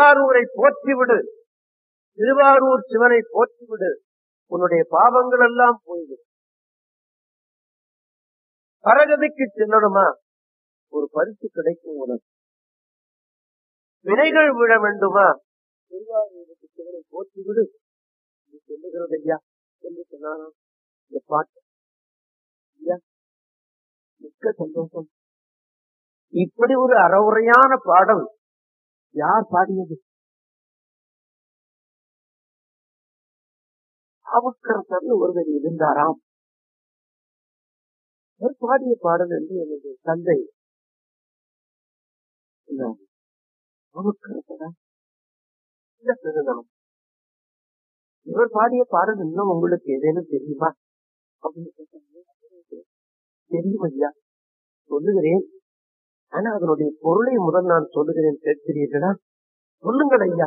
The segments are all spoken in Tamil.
திருவாரூரை போற்றிவிடு திருவாரூர் சிவனை போற்றிவிடு உன்னுடைய பாவங்கள் எல்லாம் போய்விடும் பரகதிக்கு செல்லணுமா ஒரு பரிசு கிடைக்கும் உனக்கு வினைகள் விழ வேண்டுமா திருவாரூருக்கு சிவனை போற்றிவிடு நீ சொல்லுகிறது ஐயா என்று சொன்னானா இந்த பாட்டு ஐயா மிக்க சந்தோஷம் இப்படி ஒரு அறவுரையான பாடல் யார் பாடியது அவுக்கரசர்னு ஒருவர் இருந்தாராம் அவர் பாடிய பாடல் என்று எனது தந்தை சொன்னார். அவுக்கரசரா இந்த பெருநாள் இவர் பாடிய பாடல் இன்னும் உங்களுக்கு ஏதேனும் தெரியுமா அப்படின்னு கேட்டாங்க. தெரியும் ஐயா சொல்லுகிறேன் ஆனா அதனுடைய பொருளை முதல் நான் சொல்லுகிறேன் கேட்கிறீர்களா சொல்லுங்கள் ஐயா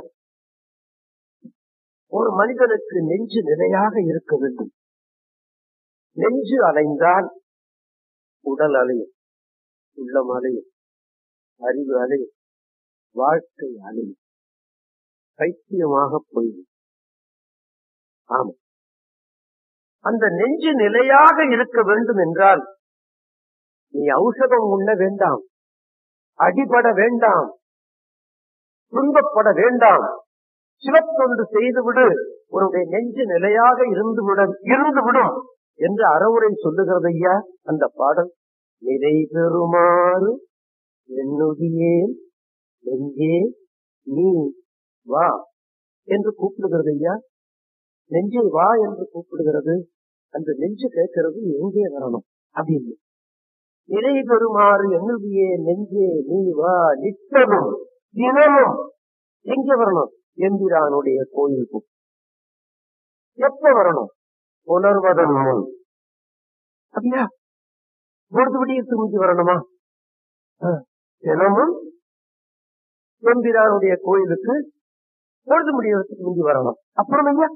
ஒரு மனிதனுக்கு நெஞ்சு நிலையாக இருக்க வேண்டும் நெஞ்சு அலைந்தால் உடல் அலையும் உள்ளம் அலையும் அறிவு அலையும் வாழ்க்கை அலையும் பைத்தியமாக போய்விடும் ஆமா அந்த நெஞ்சு நிலையாக இருக்க வேண்டும் என்றால் நீ ஔஷதம் உண்ண வேண்டாம் அடிபட வேண்டாம் துன்பப்பட வேண்டாம் சிவத்தொண்டு செய்துவிடு உன்னுடைய நெஞ்சு நிலையாக இருந்துவிட இருந்துவிடும் என்று அறவுரை சொல்லுகிறது ஐயா அந்த பாடல் நிலை பெறுமாறு என்னுடையே நெஞ்சே நீ வா என்று கூப்பிடுகிறது ஐயா நெஞ்சே வா என்று கூப்பிடுகிறது அந்த நெஞ்சு கேட்கிறது எங்கே வரணும் அப்படின்னு நிலை பெறுமாறு என்னுடைய நெஞ்சே நீ வா நித்தனும் தினமும் எங்க வரணும் எம்பிரானுடைய கோயிலுக்கு எப்ப வரணும் உணர்வதன் முன் அப்படியா பொழுதுபடியே திரும்பி வரணுமா ஆ, தினமும் எம்பிரானுடைய கோயிலுக்கு பொழுது முடியறதுக்கு திரும்பி வரணும் அப்புறம் ஐயா